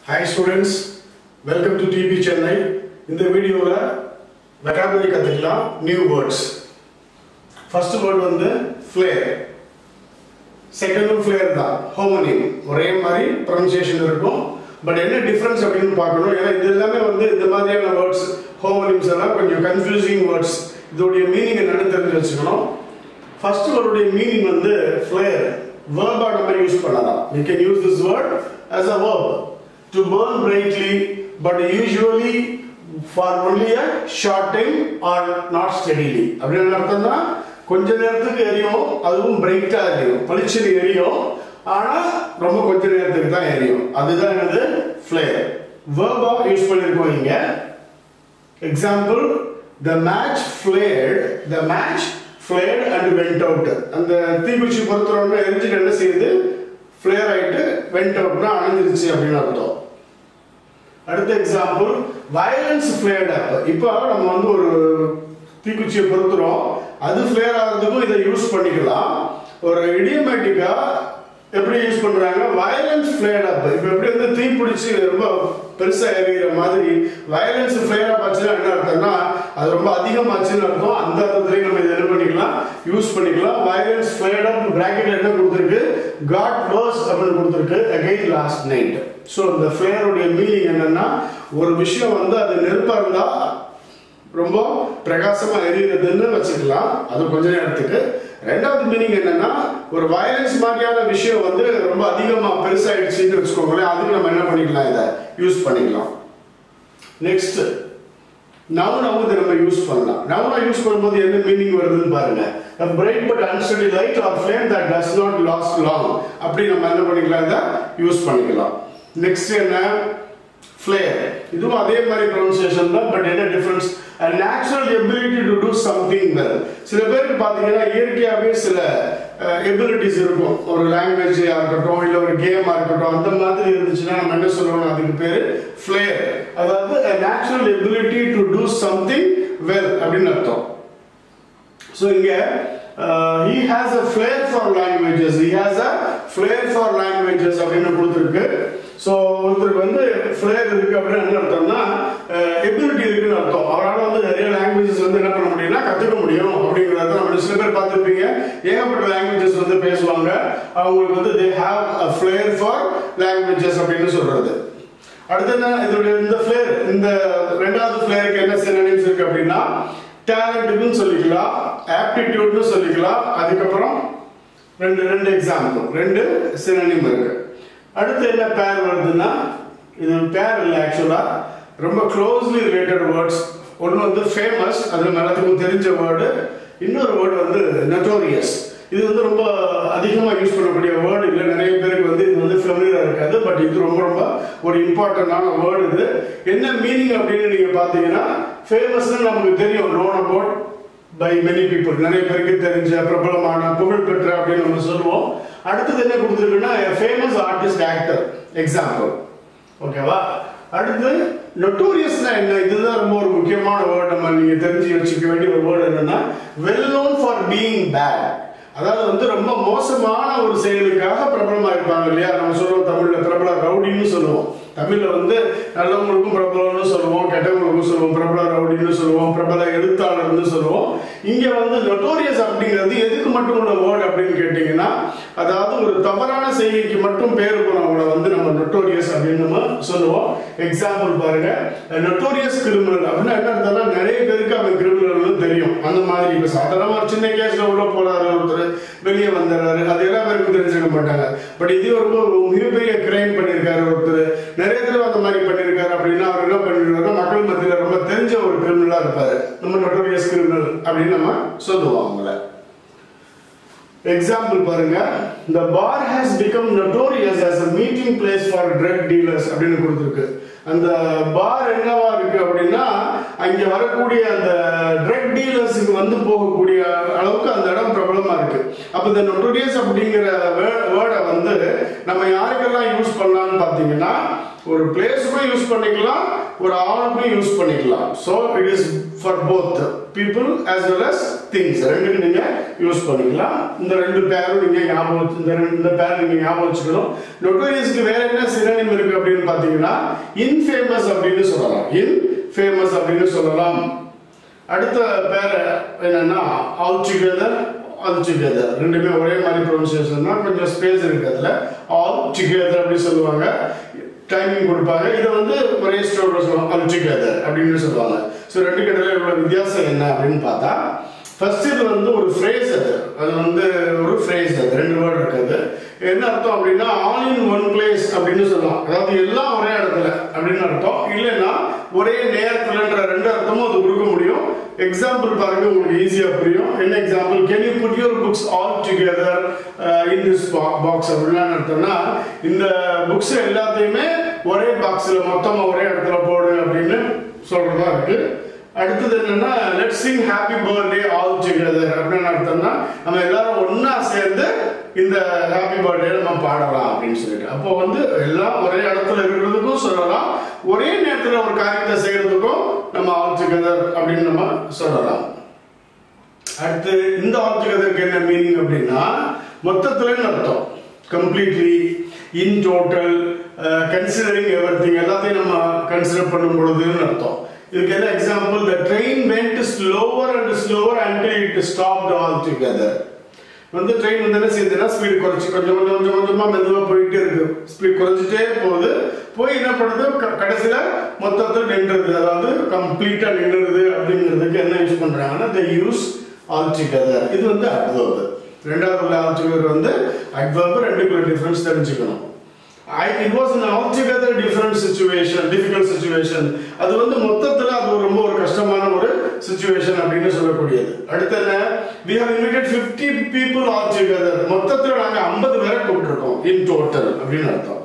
Hi students welcome to DP Chennai இந்த வீடியோவில் vocabulary கற்றுக்கலாம் நியூ வேர்ட்ஸ் ஃபர்ஸ்ட் வேர்ட் வந்து ஃப்ளேர் செகண்டும் ஃப்ளேர் தான் ஹோமோனிம் ஒரே மாதிரி ப்ரொனன்சியேஷன் இருக்கும் பட் என்ன டிஃப்ரென்ஸ் அப்படின்னு பார்க்கணும் ஏன்னா இது எல்லாமே வந்து இந்த மாதிரியான வேர்ட்ஸ் ஹோமோனிம்ஸ் எல்லாம் கொஞ்சம் கன்ஃபியூசிங் வேர்ட்ஸ் இதோடைய மீனிங் என்னன்னு தெரிஞ்சு வச்சுக்கணும் ஃபர்ஸ்ட் வேர்டுடைய மீனிங் வந்து ஃப்ளேர் வேர்பா நம்ம யூஸ் பண்ணலாம் we can use this word as a verb to burn brightly but usually for only a short time or not steadily அப்படின்னு அர்த்தம்னா கொஞ்ச நேரத்துக்கு எரியும் அதுவும் பிரைட்டா எரியும் பளிச்சுன்னு எரியும் ஆனா ரொம்ப கொஞ்ச நேரத்துக்கு தான் எரியும் அதுதான் என்னது ஃப்ளேர் வேர்பா யூஸ் பண்ணிருக்கோம் இங்க example the match flared the match flared and went out அந்த தீக்குச்சி பொறுத்தவரை எரிஞ்சுட்டு என்ன செய்யுது ஃபிளேர் ஆயிட்டு வெண்ட் அவுட்னா அணைஞ்சிருச்சு அப்படின்னு அர்த்தம் அடுத்த எக்ஸாம்பிள் வயலன்ஸ் ஃபிளேர்ட் அப் இப்போ நம்ம வந்து ஒரு தீக்குச்சியை பொறுத்துறோம் அது ஃபிளேர் ஆகிறதுக்கும் இதை யூஸ் பண்ணிக்கலாம் ஒரு இடியமேட்டிக்கா எப்படி யூஸ் பண்றாங்க வயலன்ஸ் ஃபிளேர் அப் இப்போ எப்படி வந்து தீ பிடிச்சி ரொம்ப பெருசா எரிகிற மாதிரி வயலன்ஸ் ஃபிளேர் அப் ஆச்சுன்னா என்ன அர்த்தம்னா அது ரொம்ப அதிகமாச்சுன்னு அர்த்தம் அந்த அர்த்தத்திலையும் நம்ம இதை என்ன பண்ணிக்கலாம் யூஸ் பண்ணிக்கலாம் வயலன்ஸ் ஃபிளேர் அப் பிராக்கெட்ல என்ன கொடுத்துருக்கு காட் பர்ஸ் அப்படின்னு கொடுத்துருக்கு அகைன் லாஸ்ட் நைட் ஸோ இந்த ஃபிளேருடைய மீனிங் என்னன்னா ஒரு விஷயம் வந்து அது நெருப்பா இருந்தா ரொம்ப பிரகாசமா எரியுறதுன்னு வச்சுக்கலாம் அது கொஞ்ச நேரத்துக்கு ரெண்டாவது மீனிங் என்னன்னா ஒரு வயலன்ஸ் மாதிரியான விஷயம் வந்து ரொம்ப அதிகமா பெருசாயிடுச்சுன்னு வச்சுக்கோங்களேன் அதுக்கு நம்ம என்ன பண்ணிக்கலாம் இதை யூஸ் பண்ணிக்கலாம் நெக்ஸ்ட் நவுனா வந்து நம்ம யூஸ் பண்ணலாம் நவுனா யூஸ் பண்ணும்போது என்ன மீனிங் வருதுன்னு பாருங்க a bright but unsteady light or flame that does not last long அப்படி நம்ம என்ன பண்ணிக்கலாம் இதை யூஸ் பண்ணிக்கலாம் நெக்ஸ்ட் என்ன ஃப்ளேர் இதுவும் அதே மாதிரி ப்ரொனன்சியேஷன் தான் பட் என்ன difference a natural ability to do something well சில பேருக்கு பார்த்தீங்கன்னா இயற்கையாகவே சில எபிலிட்டிஸ் இருக்கும் ஒரு லாங்குவேஜா இருக்கட்டும் இல்லை ஒரு கேமா இருக்கட்டும் அந்த மாதிரி இருந்துச்சுன்னா நம்ம என்ன சொல்லுவோம் அதுக்கு பேர் ஃப்ளேர் அதாவது a natural ability to do something well அப்படின்னு அர்த்தம் ஸோ இங்க he has a flair for languages he has a flair for languages அப்படின்னு கொடுத்துருக்கு ஸோ ஒருத்தருக்கு வந்து ஃபிளேர் இருக்கு அப்படின்னு என்ன அர்த்தம்னா எபிலிட்டி இருக்குன்னு அர்த்தம் அவரால் வந்து நிறைய லாங்குவேஜஸ் வந்து என்ன பண்ண முடியும்னா கற்றுக்க முடியும் அப்படிங்கிறத நம்ம சில பேர் பார்த்துருப்பீங்க ஏகப்பட்ட லாங்குவேஜஸ் வந்து பேசுவாங்க அவங்களுக்கு வந்து they have a flair for languages அப்படின்னு சொல்றது அடுத்து என்ன இதோடைய இந்த ஃபிளேர் இந்த ரெண்டாவது ஃபிளேருக்கு என்ன சினனிம்ஸ் இருக்கு அப்படின்னா டேலண்ட்டுன்னு சொல்லிக்கலாம் ஆப்டிடியூட்னு சொல்லிக்கலாம் அதுக்கப்புறம் ரெண்டு ரெண்டு எக்ஸாம்பிள் ரெண்டு சினனிம் இருக்கு அடுத்து என்ன பேர் வருதுன்னா இது பேர் இல்லை ஆக்சுவலா ரொம்ப க்ளோஸ்லி ரிலேட்டட் வேர்ட்ஸ் ஒன்று வந்து ஃபேமஸ் அது எல்லாத்துக்கும் தெரிஞ்ச வேர்டு இன்னொரு வேர்டு வந்து நெட்டோரியஸ் இது வந்து ரொம்ப அதிகமாக யூஸ் பண்ணக்கூடிய வேர்டு இல்லை நிறைய பேருக்கு வந்து இது வந்து ஃபெமிலியராக இருக்காது பட் இது ரொம்ப ரொம்ப ஒரு இம்பார்ட்டண்டான வேர்டு இது என்ன மீனிங் அப்படின்னு நீங்கள் பார்த்தீங்கன்னா ஃபேமஸ்னு நமக்கு தெரியும் known about by many people நிறைய பேருக்கு தெரிஞ்ச பிரபலமான புகழ்பெற்ற அப்படின்னு நம்ம சொல்லுவோம் அடுத்தது என்ன கொடுத்துருக்குன்னா ஃபேமஸ் ஆர்டிஸ்ட் ஆக்டர் எக்ஸாம்பிள் ஓகேவா அடுத்து நொட்டோரியஸ்னா என்ன இதுதான் ரொம்ப ஒரு முக்கியமான வேர்டு நம்ம நீங்க தெரிஞ்சு வச்சுக்க வேண்டிய ஒரு வேர்டு என்னன்னா well known for being bad அதாவது வந்து ரொம்ப மோசமான ஒரு செயலுக்காக பிரபலமா இருப்பாங்க இல்லையா நம்ம சொல்லுவோம் தமிழ்ல பிரபல ரவுடின்னு சொல்லுவோம் தமிழ்ல வந்து நல்லவங்களுக்கும் பிரபலம்னு சொல்லுவோம் கெட்டவங்களுக்கும் சொல்லுவோம் பிரபல ரவுடின்னு சொல்லுவோம் பிரபல எழுத்தாளர்னு சொல்லுவோம் இங்க வந்து நொட்டோரியஸ் அப்படிங்கிறது எதுக்கு மட்டும் உள்ள வேர்டு அப்படின்னு கேட்டீங்கன்னா அதாவது ஒரு தவறான செய்கைக்கு மட்டும் பேர் போனவங்களை வந்து நம்ம நொட்டோரியஸ் அப்படின்னு நம்ம சொல்லுவோம் எக்ஸாம்பிள் பாருங்க நொட்டோரியஸ் கிரிமினல் அப்படின்னா என்ன அர்த்தம்னா நிறைய பேருக்கு அவன் கிரிமினல்னு தெரியும் அந்த மாதிரி இப்ப சாதாரண ஒரு சின்ன கேஸ்ல உள்ள போறாரு ஒருத்தர் வெளியே வந்துடுறாரு அது எல்லா பேருக்கும் தெரிஞ்சுக்க மாட்டாங்க பட் இது ரொம்ப மிகப்பெரிய கிரைம் பண்ணியிருக்காரு ஒருத்தர் நிறைய தடவை அந்த மாதிரி பண்ணியிருக்காரு அப்படின்னா அவர் என்ன பண்ணிருக்காரு மக்கள் மத்தியில் ரொம்ப தெரிஞ்ச ஒரு கிரிமினலா இருப்பாரு நம்ம நொட்டோரியஸ் கிரிமினல் அப்படின்னு நம்ம சொல்லுவோம் அவங்கள எக்ஸாம்பிள் பாருங்க the bar has become notorious as a meeting place for drug dealers அப்படின்னு கொடுத்துருக்கு அந்த பார் என்னவா இருக்கு அப்படின்னா அங்க வரக்கூடிய அந்த ட்ரக் டீலர்ஸுக்கு வந்து போகக்கூடிய அளவுக்கு அந்த இடம் பிரபலமா இருக்கு அப்ப இந்த நொட்டோரியஸ் அப்படிங்கிற வேர்டை வந்து நம்ம யாருக்கெல்லாம் யூஸ் பண்ணலாம்னு பாத்தீங்கன்னா ஒரு பிளேஸுக்கும் யூஸ் பண்ணிக்கலாம் ஒரு ஆளுக்கும் யூஸ் பண்ணிக்கலாம் so it is for both people as well as things ரெண்டுக்கு நீங்க யூஸ் பண்ணிக்கலாம் இந்த ரெண்டு பேரும் நீங்க ஞாபகம் வச்சு- இந்த ரெண்டு இந்த பேர் நீங்க ஞாபகம் வச்சுக்கணும் நொட்டோரியஸ்க்கு வேற என்ன சினனிம் இருக்கு அப்படின்னு பாத்தீங்கன்னா இன்ஃபேமஸ் அப்படின்னு சொல்லலாம் இன்ஃபேமஸ் அப்படின்னு சொல்லலாம் அடுத்த பேர் என்னன்னா ஆல் டுகெதர் ஆல் டுகெதர் ரெண்டுமே ஒரே மாதிரி ப்ரொனன்சியேஷன் தான் கொஞ்சம் ஸ்பேஸ் இருக்கு அதுல ஆல் டுகெதர் அப்படி சொல்லுவாங்க டைமிங் கொடுப்பாங்க இதை வந்து ஒரே ஸ்டோரில் சொல்லுவாங்க ஆல் டுகெதர் அப்படின்னு சொல்லுவாங்க ஸோ ரெண்டு கடையில் இவ்வளோ வித்தியாசம் என்ன அப்படின்னு பார்த்தா ஃபர்ஸ்ட் இது வந்து ஒரு ஃப்ரேஸ் அது அது வந்து ஒரு ஃப்ரேஸ் அது ரெண்டு வேர்டு இருக்குது என்ன அர்த்தம் அப்படின்னா ஆல் இன் ஒன் பிளேஸ் அப்படின்னு சொல்லலாம் அதாவது எல்லாம் ஒரே இடத்துல அப்படின்னு அர்த்தம் இல்லைன்னா ஒரே நேரத்துலன்ற ரெண்டு அர்த்தமும் அது கொடுக்க முடியும் எக்ஸாம்பிள் பாருங்க உங்களுக்கு ஈஸியா புரியும் என்ன example can you put your books all together in this box அப்படின்னா என்ன அர்த்தம்னா இந்த புக்ஸ் எல்லாத்தையுமே ஒரே பாக்ஸ்ல மொத்தமா ஒரே இடத்துல போடு அப்படின்னு சொல்றதா இருக்கு அடுத்தது என்னன்னா let sing happy birthday all together அப்படின்னு அர்த்தம்னா நம்ம எல்லாரும் ஒண்ணா சேர்ந்து இந்த ஹாப்பி பர்த்டே நம்ம பாடலாம் அப்படின்னு சொல்லிட்டு அப்போ வந்து எல்லாம் ஒரே இடத்துல இருக்கிறதுக்கும் சொல்லலாம் ஒரே நேரத்தில் ஒரு காரியத்தை செய்யறதுக்கும் நம்ம ஆல் டுகெதர் அப்படின்னு நம்ம சொல்லலாம் அடுத்து இந்த ஆல் டுகெதருக்கு என்ன மீனிங் அப்படின்னா மொத்தத்துலன்னு அர்த்தம் completely in total considering everything எல்லாத்தையும் நம்ம கன்சிடர் பண்ணும் பொழுதுன்னு அர்த்தம் இதுக்கு என்ன example the train went slower and slower until it stopped all together வந்து ட்ரெயின் வந்து என்ன செய்யுதுன்னா ஸ்பீடு குறைச்சி கொஞ்சம் கொஞ்சம் கொஞ்சம் கொஞ்சமா மெதுவா போயிட்டே இருக்கு ஸ்பீட் குறைஞ்சிட்டே போகுது போய் என்ன பண்ணுது க- கடைசியில மொத்தத்தில் நின்றுது அதாவது கம்ப்ளீட்டா நின்றுது அப்படிங்கிறதுக்கு என்ன யூஸ் பண்றாங்கன்னா த யூஸ் ஆல் டுகெதர் இது வந்து அட்வர்ப் ரெண்டாவது உள்ள ஆல் டுகெதர் வந்து அட்வர்ப் ரெண்டுக்குள்ள டிஃபரன்ஸ் தெரிஞ்சுக்கணும் I, it was an altogether different situation, difficult situation. அது வந்து மொத்தத்துல அது ஒரு ரொம்ப ஒரு கஷ்டமான ஒரு situation அப்படின்னு சொல்லக்கூடியது அடுத்து என்ன we have invited 50 people all together மொத்தத்துல நாங்க 50 பேரை கூப்பிட்டுருக்கோம் in total அப்படின்னு அர்த்தம்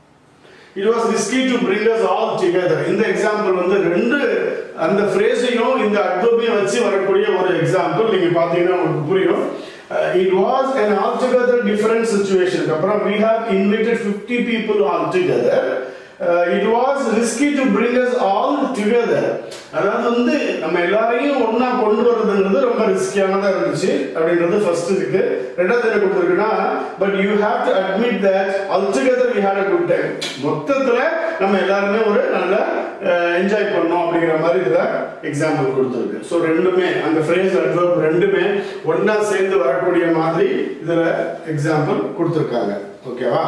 it was risky to bring us all together இந்த எக்ஸாம்பிள் வந்து ரெண்டு அந்த ஃப்ரேஸையும் இந்த அட்வர்பையும் வச்சு வரக்கூடிய ஒரு எக்ஸாம்பிள் நீங்க பாத்தீங்கன்னா உங்களுக்கு புரியும் it was an altogether different situation அப்புறம் we have invited 50 people all together Uh, it was risky to bring us all together அதாவது வந்து நம்ம எல்லாரையும் ஒண்ணா கொண்டு வர்றதுங்கிறது ரொம்ப ரிஸ்கியானதா இருந்துச்சு அப்படின்றது ஃபர்ஸ்ட் இருக்கு ரெண்டாவது என்ன கொடுத்துருக்குன்னா but you have to admit that altogether we had a good time மொத்தத்துல நம்ம எல்லாருமே ஒரு நல்ல என்ஜாய் பண்ணோம் அப்படிங்கிற மாதிரி இதுல எக்ஸாம்பிள் கொடுத்துருக்கு ஸோ ரெண்டுமே அந்த ஃப்ரேஸ் அட்வர்ப் ரெண்டுமே ஒண்ணா சேர்ந்து வரக்கூடிய மாதிரி இதுல எக்ஸாம்பிள் கொடுத்துருக்காங்க ஓகேவா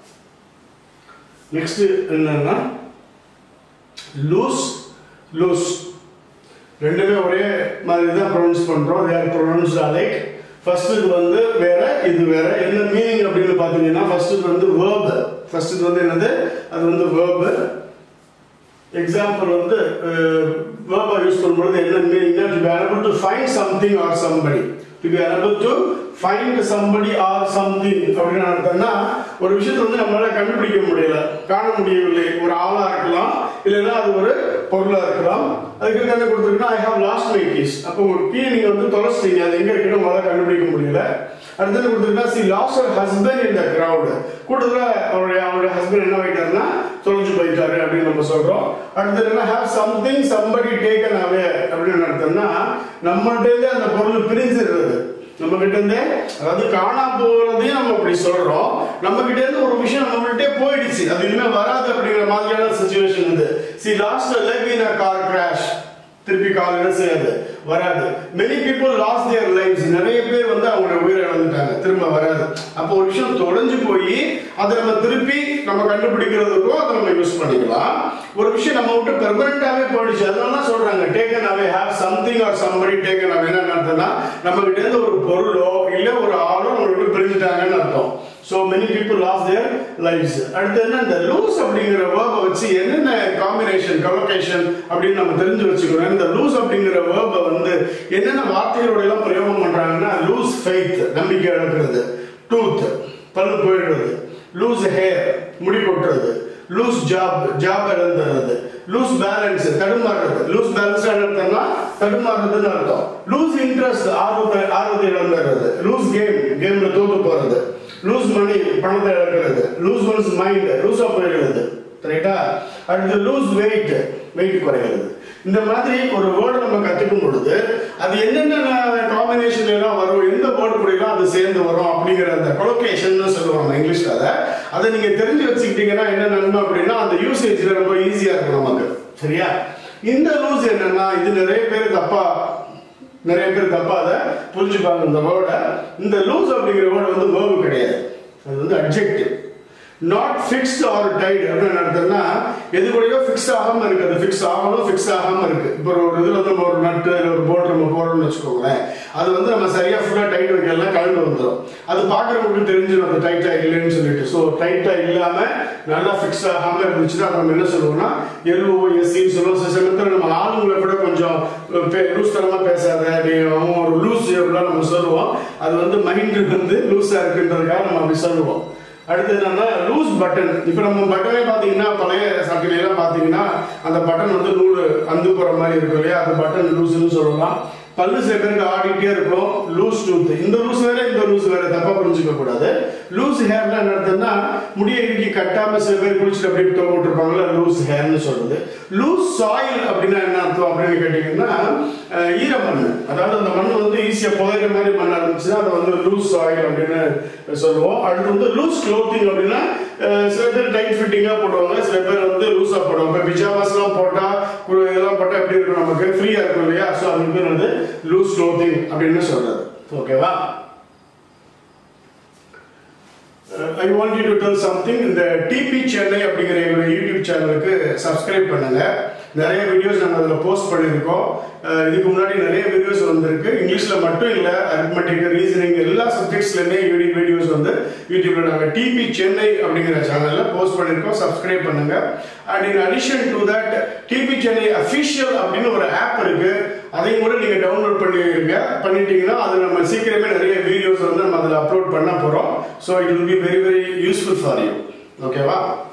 நெக்ஸ்ட் என்னன்னா லூஸ் லூஸ் ரெண்டுமே ஒரே மாதிரி தான் ப்ரொனவுன்ஸ் பண்றோம் they are pronounced alike first இது வந்து வேற இது வேற என்ன மீனிங் அப்படின்னு பாத்தீங்கன்னா ஃபர்ஸ்ட் இது வந்து verb ஃபர்ஸ்ட் இது வந்து என்னது அது வந்து verb எக்ஸாம்பிள் வந்து வேர்பா யூஸ் பண்ணும்போது என்ன மீனிங்னா to be able to find something or somebody to be able to find somebody or something அப்படின்னு அர்த்தம்னா ஒரு விஷயத்தை வந்து நம்மளால கண்டுபிடிக்க முடியல காண முடியவில்லை ஒரு ஆளா இருக்கலாம் இல்லைன்னா அது ஒரு பொருளா இருக்கலாம் அதுக்கு என்ன கொடுத்துருக்குன்னா I have lost my keys அப்போ உங்க கீ நீங்க வந்து தொலைச்சிட்டீங்க அது எங்க இருக்குன்னு உங்களால கண்டுபிடிக்க முடியல அடுத்தது கொடுத்துருக்கா சி லாஸ் அவர் ஹஸ்பண்ட் இந்த கிரவுட் கூட்டத்துல அவருடைய அவருடைய ஹஸ்பண்ட் என்ன ஆயிட்டாருன்னா தொலைஞ்சு போயிட்டாரு அப்படின்னு நம்ம சொல்றோம் அடுத்தது என்ன have something somebody taken away அப்படின்னு அர்த்தம்னா நம்மள்ட்ட இருந்து அந்த பொருள் பிரிஞ்சிடுறது நம்ம கிட்ட இருந்தே அதாவது காணா போறதையும் நம்ம அப்படி சொல்றோம் நம்ம கிட்ட இருந்து ஒரு விஷயம் நம்மள்ட்டே போயிடுச்சு அது இனிமே வராது அப்படிங்கிற மாதிரியான சுச்சுவேஷன் இது she lost leg in a car crash திருப்பி கால் என்ன செய்யாது வராது many people lose their lives நிறைய பேர் வந்து அவங்களோட உயிரை இழந்துட்டாங்க திரும்ப வராது அப்போ ஒரு விஷயம் தொலைஞ்சு போய் அதை நம்ம திருப்பி நம்ம கண்டுபிடிக்கிறதுக்கும் அதை நம்ம யூஸ் பண்ணிக்கலாம் ஒரு விஷயம் நம்ம விட்டு பெர்மனண்டாவே போயிடுச்சு அதனால தான் சொல்றாங்க taken away have something or somebody taken away என்ன அர்த்தம்னா நம்ம கிட்ட இருந்து ஒரு பொருளோ இல்ல ஒரு ஆளோ நம்ம விட்டு பிரிஞ்சுட்டாங்கன்னு அர்த்தம் so many people lose their lives அடுத்து என்ன இந்த லூஸ் அப்படிங்கிற வேர்பை வச்சு என்னென்ன காம்பினேஷன் கலோகேஷன் அப்படின்னு நம்ம தெரிஞ்சு வச்சுக்கணும் இந்த லூஸ் அப்படிங்கிற வேர்பை வந்து என்னென்ன வார்த்தைகளோட எல்லாம் பிரயோகம் பண்றாங்கன்னா லூஸ் ஃபெய்த் நம்பிக்கை இழக்கிறது டூத் பல்லு போயிடுறது லூஸ் ஹேர் முடி கொட்டுறது லூஸ் ஜாப் ஜாப் இழந்துறது லூஸ் பேலன்ஸ் தடுமாறுறது லூஸ் பேலன்ஸ் அர்த்தம்னா தடுமாறுறதுன்னு அர்த்தம் லூஸ் இன்ட்ரெஸ்ட் ஆர்வத்தை ஆர்வத்தை இழந்துடுறது லூஸ் கேம் கேம்ல தோத்து போறது லூஸ் மணி பணத்தை இழக்கிறது லூஸ் ஒன்ஸ் மைண்ட் லூஸா போயிடுறது ரைட்டா அடுத்து லூஸ் வெயிட் வெயிட் குறைகிறது இந்த மாதிரி ஒரு வேர்டை நம்ம கத்துக்கும் பொழுது அது என்னென்ன காம்பினேஷன் எல்லாம் வரும் எந்த வேர்டு கூடலாம் அது சேர்ந்து வரும் அப்படிங்கிற அந்த கொலோகேஷன் சொல்லுவாங்க இங்கிலீஷ்ல அதை அதை நீங்க தெரிஞ்சு வச்சுக்கிட்டீங்கன்னா என்ன நன்மை அப்படின்னா அந்த யூசேஜ்ல ரொம்ப ஈஸியா இருக்கும் நமக்கு சரியா இந்த லூஸ் என்னன்னா இது நிறைய பேர் தப்பா நிறைய பேர் தப்பா அதை புரிஞ்சுப்பாங்க இந்த வேர்டை இந்த லூஸ் அப்படிங்கிற வேர்டு வந்து வேர்பு கிடையாது அது வந்து adjective not fixed or tight அப்படின்னு அர்த்தம்னா எது கூடயோ ஃபிக்ஸ் ஆகாம இருக்கு அது ஃபிக்ஸ் ஆகணும் ஃபிக்ஸ் ஆகாம இருக்கு இப்போ ஒரு இதுல வந்து நம்ம ஒரு நட்டு ஒரு போர்டு நம்ம போடுறோம்னு வச்சுக்கோங்களேன் அது வந்து நம்ம சரியா ஃபுல்லா டைட் வைக்கலாம் கலந்து வந்துடும் அது பார்க்குறவங்களுக்கு தெரிஞ்சிடும் அது டைட்டா இல்லைன்னு சொல்லிட்டு ஸோ டைட்டா இல்லாம நல்லா ஃபிக்ஸ் ஆகாம இருந்துச்சுன்னா நம்ம என்ன சொல்லுவோம்னா எல்ஓ எஸ்சின்னு சொல்லுவோம் சில சமயத்தில் நம்ம ஆளுங்களை கூட கொஞ்சம் லூஸ் தரமா பேசாத நீ அவன் ஒரு லூஸ் அப்படிலாம் நம்ம சொல்லுவோம் அது வந்து மைண்ட் வந்து லூஸா இருக்குன்றதுக்காக நம்ம அப்படி சொல்லுவோம் அடுத்து என்னன்னா லூஸ் பட்டன் இப்போ நம்ம பட்டனே பார்த்தீங்கன்னா பழைய சட்டையிலாம் பார்த்தீங்கன்னா அந்த பட்டன் வந்து நூல் அந்து போகிற மாதிரி இருக்கும் இல்லையா அந்த பட்டன் லூஸ்னு சொல்லலாம் பல்லு சில பேருக்கு ஆடிட்டே இருக்கும் லூஸ் டூத் இந்த லூஸ் வேற இந்த லூஸ் வேற தப்பா புரிஞ்சுக்க கூடாது லூஸ் ஹேர்ல என்ன அர்த்தம்னா முடிய இறுக்கி கட்டாம சில பேர் குளிச்சுட்டு அப்படியே தொங்க இருப்பாங்கல்ல லூஸ் ஹேர்னு சொல்றது லூஸ் சாயில் அப்படின்னா என்ன அர்த்தம் அப்படின்னு கேட்டீங்கன்னா அஹ், ஈரமண் அதாவது அந்த மண் வந்து ஈஸியா புதைகிற மாதிரி மண் இருந்துச்சுன்னா அதை வந்து லூஸ் சாயில் அப்படின்னு சொல்லுவோம் அடுத்து வந்து லூஸ் க்ளோத்திங் அப்படின்னா அஹ், சில பேர் டைட் ஃபிட்டிங்கா போடுவாங்க சில பேர் வந்து லூஸா போடுவாங்க இப்போ பிஜாமாஸ்லாம் போட்டா ஒரு இதெல்லாம் போட்டா எப்படி இருக்கும் நமக்கு ஃப்ரீயா இருக்கும் இல்லையா ஸோ அதுக்கு பேர் வந்து லூஸ் க்ளோத்திங் அப்படின்னு சொல்றது ஓகேவா I want you to tell something இந்த டிபி சென்னை அப்படிங்கிற எங்களுடைய யூடியூப் சேனலுக்கு சப்ஸ்கிரைப் பண்ணுங்க நிறைய வீடியோஸ் நாங்கள் அதில் போஸ்ட் பண்ணியிருக்கோம் அஹ் இதுக்கு முன்னாடி நிறைய வீடியோஸ் வந்திருக்கு இங்கிலீஷில் மட்டும் இல்லை அரித்மெட்டிக் ரீசனிங் எல்லா சப்ஜெக்ட்ஸ்லையுமே யூடியூப் வீடியோஸ் வந்து யூடியூப்ல நாங்கள் டிபி சென்னை அப்படிங்கிற சேனலில் போஸ்ட் பண்ணியிருக்கோம் சப்ஸ்கிரைப் பண்ணுங்க and in addition to that DP Chennai official அப்படின்னு ஒரு ஆப் இருக்கு அதையும் கூட நீங்கள் டவுன்லோட் பண்ணிருங்க பண்ணிட்டீங்கன்னா அது நம்ம சீக்கிரமே நிறைய வீடியோஸ் வந்து நம்ம அதில் அப்லோட் பண்ண போகிறோம் so it will be very very useful for you ஓகேவா